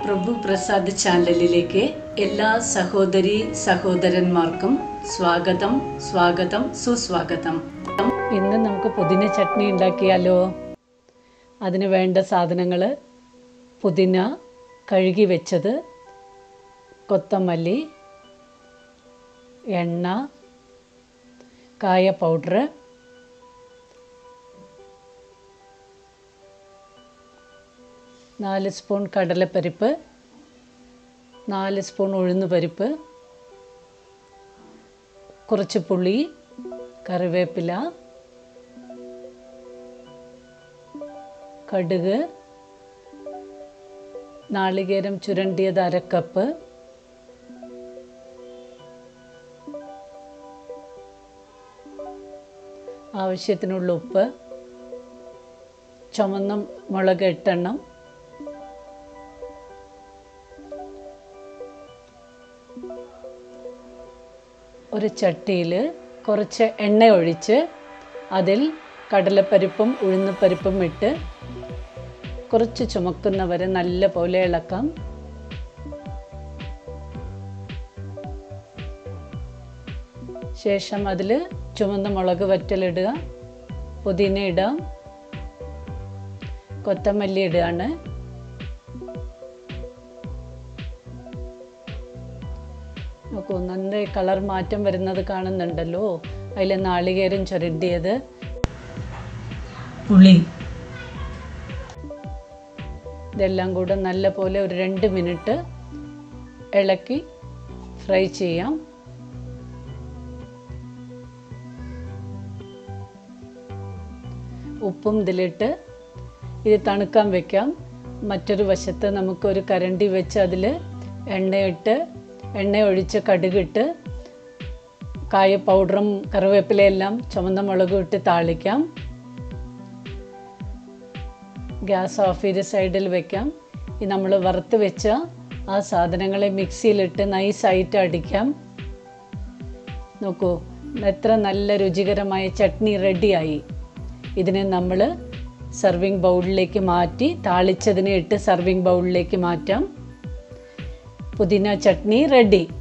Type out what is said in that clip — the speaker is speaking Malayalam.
പ്രഭു പ്രസാദ് ചാനലിലേക്ക് എല്ലാ സഹോദരി സഹോദരന്മാർക്കും സ്വാഗതം സ്വാഗതം സുസ്വാഗതം ഇന്ന് നമുക്ക് പുതിന ചട്നി ഉണ്ടാക്കിയാലോ അതിന് വേണ്ട സാധനങ്ങൾ പുതിന കഴുകി വെച്ചത് കൊത്തമല്ലി എണ്ണ കായ പൗഡർ നാല് സ്പൂൺ കടലപ്പരിപ്പ് നാല് സ്പൂൺ ഉഴുന്നുപരിപ്പ് കുറച്ച് പുളി കറിവേപ്പില കടുക് നാളികേരം ചുരണ്ടിയത് അരക്കപ്പ് ആവശ്യത്തിനുള്ള ഉപ്പ് ചുമന്ന മുളക് എട്ടെണ്ണം ഒരു ചട്ടിയിൽ കുറച്ച് എണ്ണ ഒഴിച്ച് അതിൽ കടലപ്പരിപ്പും ഉഴുന്നുപരിപ്പും ഇട്ട് കുറച്ച് ചുമക്കുന്നവരെ നല്ല പോലെ ഇളക്കാം ശേഷം അതിൽ ചുവന്ന മുളക് വറ്റലിടുക പുതിന ഇടാം കൊത്തമല്ലി ഇടുകയാണ് നോക്കൂ നല്ല കളർ മാറ്റം വരുന്നത് കാണുന്നുണ്ടല്ലോ അതിൽ നാളികേരം ചുരണ്ടിയത് പുളി ഇതെല്ലാം കൂടെ നല്ല പോലെ ഒരു രണ്ട് മിനിറ്റ് ഇളക്കി ഫ്രൈ ചെയ്യാം ഉപ്പും ഇതിലിട്ട് ഇത് തണുക്കാൻ വെക്കാം മറ്റൊരു വശത്ത് നമുക്കൊരു കരണ്ടി വെച്ച് അതിൽ എണ്ണയിട്ട് എണ്ണ ഒഴിച്ച് കടുകിട്ട് കായ പൗഡറും കറിവേപ്പിലയെല്ലാം ചുവന്ന മുളകും ഇട്ട് താളിക്കാം ഗ്യാസ് ഓഫ് ചെയ്ത് സൈഡിൽ വെക്കാം ഈ നമ്മൾ വറുത്ത് വെച്ച ആ സാധനങ്ങളെ മിക്സിയിലിട്ട് നൈസായിട്ട് അടിക്കാം നോക്കൂ എത്ര നല്ല രുചികരമായ ചട്നി റെഡിയായി ഇതിനെ നമ്മൾ സർവിങ് ബൗളിലേക്ക് മാറ്റി താളിച്ചതിനെ ഇട്ട് സർവിങ് ബൗളിലേക്ക് മാറ്റാം പുതിന ചട്നി റെഡി